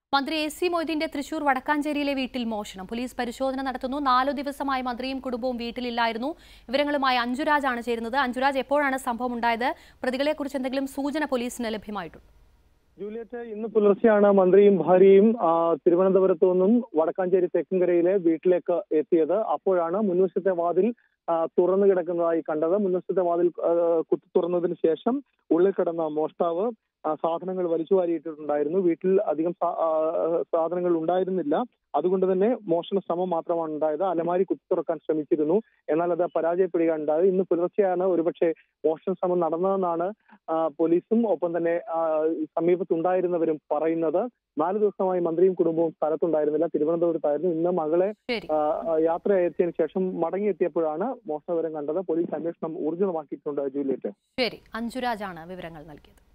മന്ത്രി A C മൊയ്തീന്റെ തൃശൂർ വടക്കാഞ്ചേരിയിലെ വീട്ടിൽ മോഷണം പോലീസ് പരിശോധന നടത്തുന്നു നാലു ദിവസമായി മന്ത്രിയും കുടുംബവും വീട്ടിലില്ലായിരുന്നു വിവരങ്ങളുമായി അഞ്ജുരാജാണ് ചേരുന്നത് അഞ്ജുരാജ് എപ്പോഴാണ് സംഭവം ഉണ്ടായത് പ്രതികളെക്കുറിച്ച് എന്തെങ്കിലും സൂചന പോലീസിന് ലഭ്യമായിട്ടുണ്ട് ജൂലിയറ്റ് ഇന്ന് പുലർച്ചെയാണ് മന്ത്രിയും ഭാര്യയും ആ, തിരുവനന്തപുരത്തു നിന്നും വടക്കാഞ്ചേരി തെക്കൻകരയിലെ വീട്ടിലേക്ക് എത്തിയത് അപ്പോഴാണ് മുൻവശത്തെ വാതിൽ ആ, തുറന്നു കിടക്കുന്നതായി കണ്ടത് മുൻവശത്തെ വാതിൽ ആ, കുത്തി തുറന്നതിന് ശേഷം ഉള്ളിൽ കിടന്ന മോഷ്ടാവ് ആ, സാധനങ്ങൾ വലിച്ചു വാരിയിട്ടിട്ടുണ്ടായിരുന്നു വീട്ടിൽ അധികം സാ- ആ, സാധനങ്ങൾ ഉണ്ടായിരുന്നില്ല അതുകൊണ്ട് തന്നെ മോഷണ ശ്രമം മാത്രമാണ് ഉണ്ടായത് അലമാരി കുത്തി തുറക്കാൻ ശ്രമിച്ചിരുന്നു എന്നാൽ അത് പരാജയപ്പെടുകയാണ് ഉണ്ടായത് ഇന്ന് പുലർച്ചെയാണ് ഒരുപക്ഷെ മോഷണ ശ്രമം നടന്നതെന്നാണ് ആ, പോലീസും ഒപ്പം തന്നെ ആ, സമീപത്തുണ്ടായിരുന്നവരും പറയുന്നത് നാല് ദിവസമായി മന്ത്രിയും കുടുംബവും സ്ഥലത്തുണ്ടായിരുന്നില്ല തിരുവനന്തപുരത്തായിരുന്നു ഇന്ന് മകളെ ശരി ആ, ആ, യാത്ര എത്തിയതിനു ശേഷം മടങ്ങിയെത്തിയപ്പോഴാണ് മോഷണ വിവരം കണ്ടത് പോലീസ് അന്വേഷണം ഊർജിതമാക്കിയിട്ടുണ്ട് ജൂലിയറ്റ് ശരി അഞ്ജുരാജാണ് വിവരങ്ങൾ നൽകിയത്